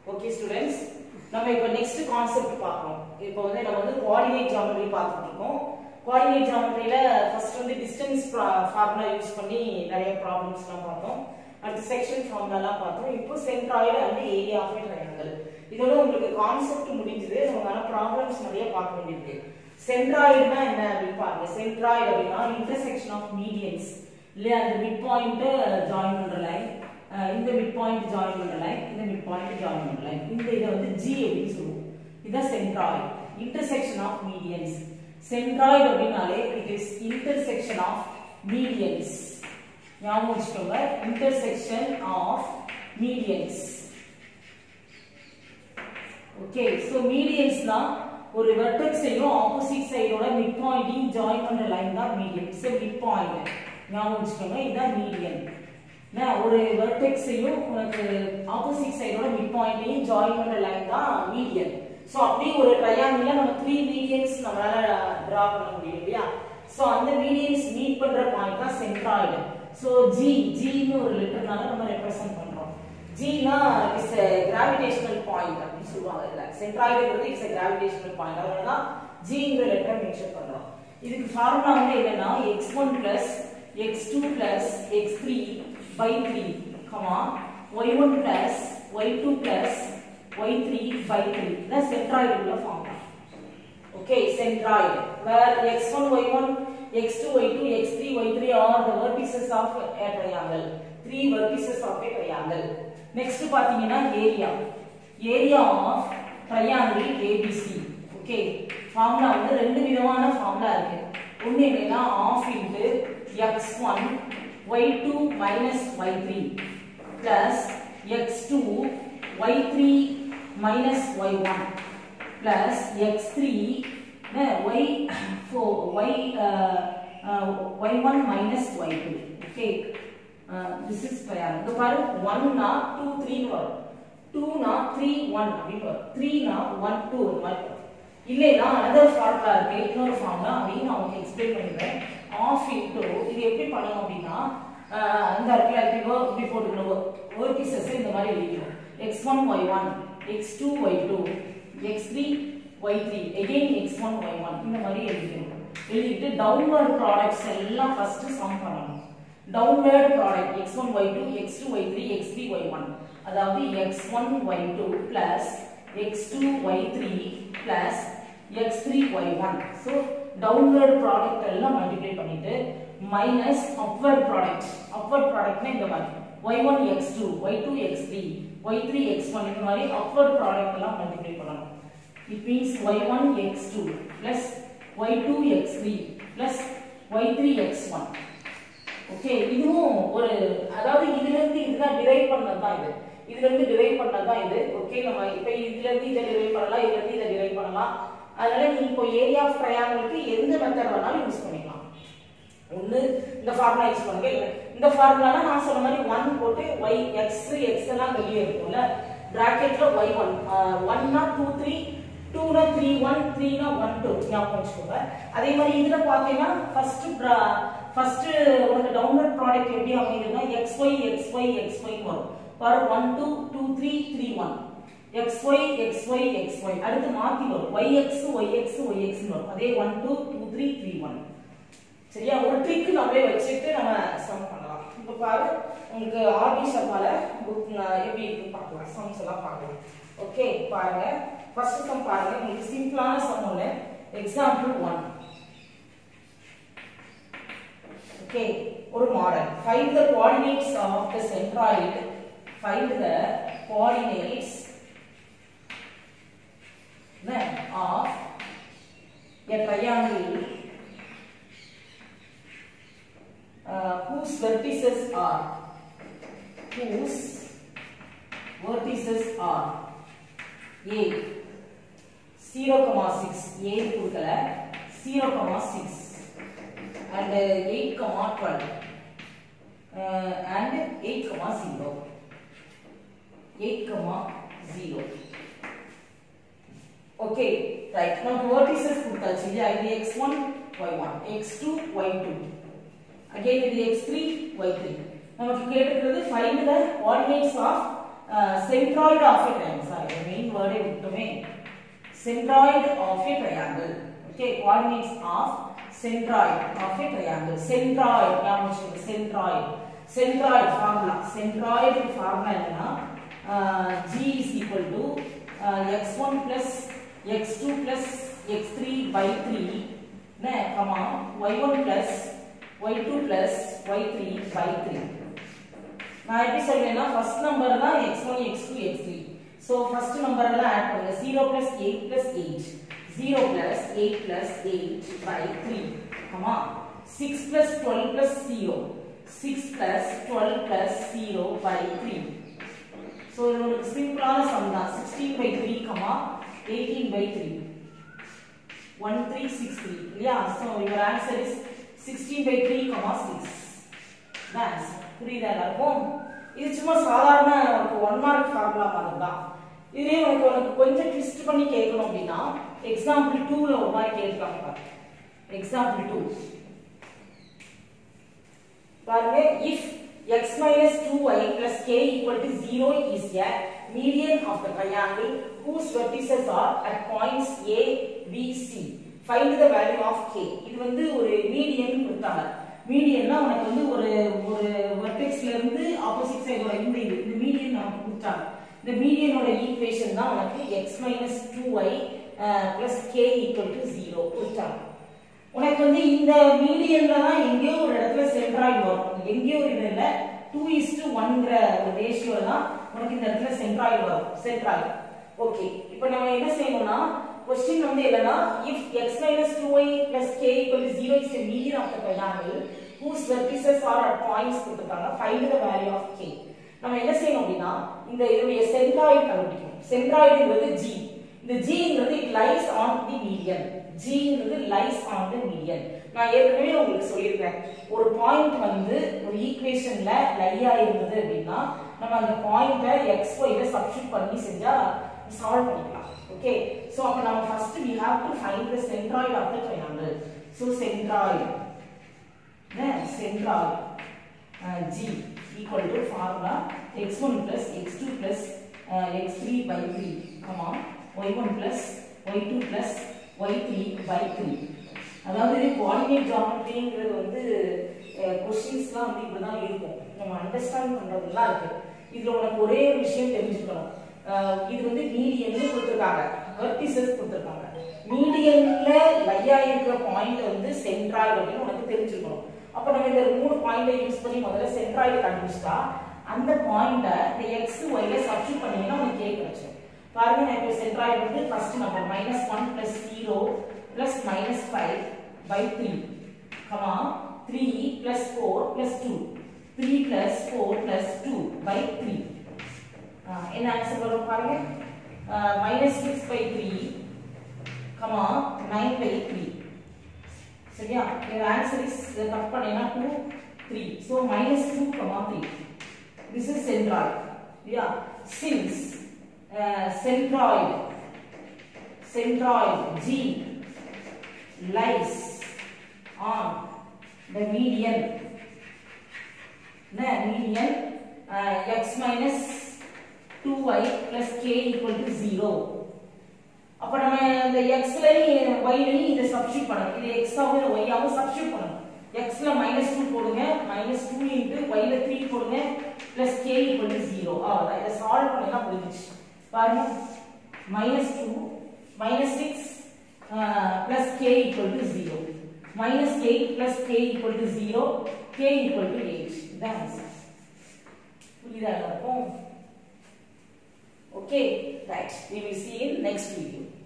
okay students நம்ம இப்போ next concept பார்க்கறோம் இப்போ வந்து நம்ம வந்து கோஆர்டினேட் ஜியாமெட்ரி பார்த்துட்டு இருக்கோம் கோஆர்டினேட் ஜியாமெட்ரியில ஃபர்ஸ்ட் வந்து டிஸ்டன்ஸ் ஃபார்முலா யூஸ் பண்ணி நிறைய ப்ராப்ளம்ஸ்லாம் பார்த்தோம் அடுத்து செக்ஷன் ஃபார்முலாலாம் பார்த்தோம் இப்போ centroid and area of triangle இதோட உங்களுக்கு கான்செப்ட் முடிஞ்சது நமக்கான ப்ராப்ளம்ஸ் நிறைய பார்க்க வேண்டியிருக்கு சென்ட்ராய்டுனா என்ன அப்படின்னு பாருங்க சென்ட்ராய்டு அப்படின்னா இன்டர்செக்ஷன் ஆஃப் மீடியன்ஸ் இல்லையா அந்த மிட் பாயிண்ட் ஜாயின் பண்ற லைன் இந்த மிட் பாயிண்ட் ஜாயின் பண்ற லைன் இந்த மிட் பாயிண்ட் ஜாயின் பண்ற லைன் இந்த இதை வந்து ஜி அப்படின்னு சொல்லுவோம் இதான் centroid intersection of medians centroid அப்படின்னாலே it is intersection of medians ஞாபகம் வச்சுக்கோங்க intersection of medians okay so மீடியன்ஸ்னா ஒரு வெர்டெக்ஸையும் ஆப்போசிட் சைடோட மிட் பாயிண்டையும் ஜாயின் பண்ற லைன் தான் மீடியன் சோ மிட் பாயிண்ட் ஞாபகம் வச்சுக்கோங்க இதுதான் மீடியன் ஒரு வெர்டெக்ஸையும் உனக்கு ஆப்போசிட் சைடோட மிட் பாயிண்டையும் ஜாயின் பண்ற லைன் தான் மீடியன் சோ அப்படியே ஒரு ட்ரையாங்கிள்ல நம்ம த்ரீ மீடியன்ஸ் நம்மளால டிரா பண்ண முடியும் இல்லையா சோ அந்த மீடியன்ஸ் மீட் பண்ற பாயிண்ட் தான் சென்ட்ராய்டு சோ ஜி ஜின்னு ஒரு லெட்டர்னால நம்ம ரெப்ரசென்ட் பண்றோம் ஜினா இட்ஸ் எ கிராவிடேஷனல் பாயிண்ட் அப்படின்னு சொல்லுவாங்க இதுல சென்ட்ராய்டுங்கிறது இட்ஸ் எ கிராவிடேஷனல் பாயிண்ட் அதனால தான் ஜிங்கிற லெட்டர் மென்ஷன் பண்றோம் இதுக்கு ஃபார்முலா வந்து என்னன்னா x one plus x two plus x three by three comma y one plus y two plus y three by three இதான் சென்ட்ராய்டு உள்ள formula okay centroid where x1 y1 x2 y2 x3 y3 are the vertices of a triangle three vertices of a triangle next பாத்தீங்கன்னா area area of triangle ABC okay formula வந்து ரெண்டு விதமான formula இருக்கு ஒன்னு என்னன்னா half into x one y two minus y three plus x two y three minus y one plus x three y four y y one minus y two okay this is triangle இங்க பாரு ஒன்னா two த்ரீன்னு வரும் டூனா three one அப்படின்னு வரும் த்ரீனா one two இந்த மாதிரி வரும் இல்லைன்னா அனதர் ஃபார்முலா இருக்கு இன்னொரு ஃபார்முலா அதையும் நான் உங்களுக்கு எக்ஸ்பிளைன் பண்ணிடுறேன் ஆஃப் இன்டூ இது எப்படி பண்ணணும் அப்படின்னா இந்த இடத்துல இப்படி இப்படி போட்டுக்கணும் ஒரு பீசஸ் இந்த மாதிரி எழுதிக்கணும் x one y one x two y two x three y three again x one y one இந்த மாதிரி எழுதிக்கணும் எழுதிட்டு டவுன்வர்ட் ப்ராடக்ட்ஸ் எல்லாம் ஃபர்ஸ்ட் சம் பண்ணணும் downward product x one y two x two y three x three y one அதாவது x one y two plus x two y three plus x three y one so downward product எல்லாம் multiply பண்ணிட்டு minus upward product upward ப்ராடக்ட்னா இந்த மாதிரி y one x two y two x three y three x one இந்த மாதிரி upward product எல்லாம் multiply பண்ணணும் it means y one x two plus y two x three plus y three x one okay இதுவும் ஒரு அதாவது இதுல இருந்து இதுதான் டிரைவ் பண்ணது தான் இது இதுல இருந்து டிரைவ் பண்ணது தான் இது ஓகே நம்ம இப்ப இதுல இருந்து இதை டிரைவ் பண்ணலாம் இதுல இருந்து இதை டிரைவ் பண்ணலாம் அதனால நீ இப்போ ஏரியா ஆஃப் ட்ரையாங்கிளுக்கு எந்த மெத்தட் வேணாலும் யூஸ் பண்ணிக்கலாம் ஒன்னு இந்த ஃபார்முலா யூஸ் பண்ணுங்க இல்ல இந்த ஃபார்முலானா நான் சொன்ன மாதிரி ஒன் போட்டு ஒய் எக்ஸ் எக்ஸ் எல்லாம் வெளியே இருக்கும்ல பிராக்கெட்ல ஒய் ஒன் ஒன்னா டூ த்ரீ டூனா த்ரீ ஒன் த்ரீனா ஒன் டூ ஞாபகம் வச்சுக்கோங்க அதே மாதிரி இதுல பாத்தீங்கன்னா ஃபர்ஸ்ட் ஃபர்ஸ்ட் உனக்கு டவுன்லோட் ப்ராடக்ட் எப்படி அமையுதுன்னா x y x y x y வரும் பாரு one two two three three one x y x y x y அடுத்து மாத்தி வரும் y x y x y x வரும் அதே one two two three three one சரியா ஒரு ட்ரிக் நம்மளே வச்சுட்டு நம்ம சம் பண்ணலாம் இப்போ பாரு உங்களுக்கு ஆர்பி சம்மால புக் எப்படி இருக்குன்னு பார்க்கலாம் சம்ஸ் எல்லாம் பார்க்கலாம் ஓகே பாருங்க ஃபர்ஸ்ட் சம் பாருங்க உங்களுக்கு சிம்பிளான சம் ஒன்று எக்ஸாம்பிள் ஒன் ஓகே ஒரு model find the coordinates of the centroid find the coordinates of a triangle uh, whose vertices are whose vertices are a 0 comma 6 a கொடுக்கல 0 comma 6 and uh, 8 comma 12 uh, and 8 comma 0 8 comma 0 okay right நமக்கு vertices கொடுத்தாச்சு இல்லையா இது x1 y1 x2 y2 again இது x3 y3 நமக்கு கேட்டிருக்கிறது find the coordinates of centroid of a triangle sorry the main word ஐ விட்டுமே centroid of a triangle okay coordinates of centroid of a triangle centroid ஞாபகம் வச்சுக்கோங்க centroid centroid formula centroid formula என்னன்னா uh, g is equal to uh, x1 plus x2 plus x3 by 3 நே comma y1 plus y2 plus y3 by 3 நான் எப்படி சொல்றேன்னா first number தான் x1 x2 x3 so first number எல்லாம் add பண்ணுங்க 0 plus 8 plus 8 0 plus 8 plus 8 by 3 comma 6 plus 12 plus 0 6 plus 12 plus 0 by 3 so இது ஒரு சிம்பிளான சம் தான் 16 by 3 கமா 18 by 3 1363 இல்லையா so your answer is 16 by 3 comma 6 that's புரியுதா எல்லாருக்கும் இது சும்மா சாதாரண ஒரு ஒன் மார்க் ஃபார்முலா மாதிரி தான் இதே உனக்கு உனக்கு கொஞ்சம் ட்விஸ்ட் பண்ணி கேட்கணும் அப்படின்னா எக்ஸாம்பிள் டூல ஒரு மாதிரி கேட்கலாம் எக்ஸாம்பிள் டூ பாருங்க if x minus 2y plus k equal to 0 is a median of the triangle whose vertices are at points a b c find the value of k இது வந்து ஒரு மீடியன் கொடுத்தாங்க மீடியன்னா உனக்கு வந்து ஒரு ஒரு வெர்டெக்ஸ்ல இருந்து ஆப்போசிட் சைடோட இந்த இது இந்த மீடியன் நமக்கு கொடுத்தாங்க இந்த மீடியனோட ஈக்குவேஷன் தான் உனக்கு x minus 2y plus k equal to 0 கொடுத்தாங்க உனக்கு வந்து இந்த மீடியன்ல தான் எங்கேயோ ஒரு இடத்துல சென்ட்ராய்டு வரும் எங்கேயோ ஒரு இடத்துல டூ இஸ் டு ஒன்ங்கிற ஒரு ரேஷியோல தான் உனக்கு இந்த இடத்துல சென்ட்ராய்டு வரும் சென்ட்ராய்டு ஓகே இப்போ நம்ம என்ன செய்யணும்னா கொஸ்டின் வந்து என்னன்னா if x minus two y plus K equal zero is median of the triangle whose vertices are at points கொடுத்துருக்காங்க find the value of k நம்ம என்ன செய்யணும் அப்படின்னா இந்த இதனுடைய சென்ட்ராய்டு கண்டுபிடிக்கணும் சென்ட்ராய்டுங்கிறது g இந்த ஜிங்கிறது it lies on the median ஜிங்கிறது லைஸ் ஆன் தி மீடியன் நான் ஏற்கனவே உங்களுக்கு சொல்லியிருக்கேன் ஒரு பாயிண்ட் வந்து ஒரு ஈக்குவேஷன்ல லையா இருந்தது அப்படின்னா நம்ம அந்த பாயிண்ட்டை எக்ஸ் ஒய்ல சப்ஸ்டிட் பண்ணி செஞ்சா சால்வ் பண்ணிக்கலாம் ஓகே சோ அப்ப நம்ம first we have to find the centroid of the triangle so centroid centroid uh, g equal to formula x1 plus x2 plus uh, x3 by 3 comma y1 plus y2 plus y3 by 3 அதாவது coordinate ஜியோமெட்ரிங்கிறது வந்து கொஸ்டின்ஸ்லாம் வந்து இப்படி தான் இருக்கும் நம்ம understand பண்ணுறதுலாம் இருக்கு இதில் உனக்கு ஒரே ஒரு விஷயம் தெரிஞ்சுக்கணும் அஹ் இது வந்து மீடியன் கொடுத்துருக்காங்க வெர்டிசஸ் கொடுத்துருக்காங்க மீடியன்ல லையா இருக்கிற பாயிண்ட் வந்து சென்ட்ராய்டு அப்படின்னு உனக்கு தெரிஞ்சுக்கணும் அப்போ நம்ம இந்த மூணு பாயிண்டை யூஸ் பண்ணி முதல்ல சென்ட்ராய்டு கண்டுபிடிச்சிட்டா அந்த பாயிண்ட்டை இந்த எக்ஸ் ஒய்ல சப்ஸ்டிட் பண்ணீங்கன்னா உனக்கு கேக் கிடைச்சிடும் பாருங்க நான் இப்போ சென்ட்ராய்டு வந்து first number minus one plus zero plus minus five by three comma three plus four plus two three plus four plus two by three என்ன ஆன்சர் வரும் பாருங்க minus six by three comma nine by three சரியா your answer is cut பண்ணீங்கன்னா two three so minus two comma three this is centroid yeah since uh, centroid centroid g lies on the median the median uh, x minus 2y plus k equal to 0 அப்ப நம்ம இந்த xலயும் yலயும் இதை substitute பண்ணணும் இது x ஆவும் y ஆவும் substitute பண்ணணும் xல minus 2 போடுங்க minus 2 into yல 3 போடுங்க plus k equal to 0 அவ்வளவுதான் இதை சால்வ் பண்ணா முடிஞ்சிச்சு பாருங்க minus 2 minus 6 uh, plus k equal to 0 minus 8 plus k equal to 0 k equal to 8 இதான் ஆன்சர் புரியுதா எல்லாருக்கும் okay right we will see in next video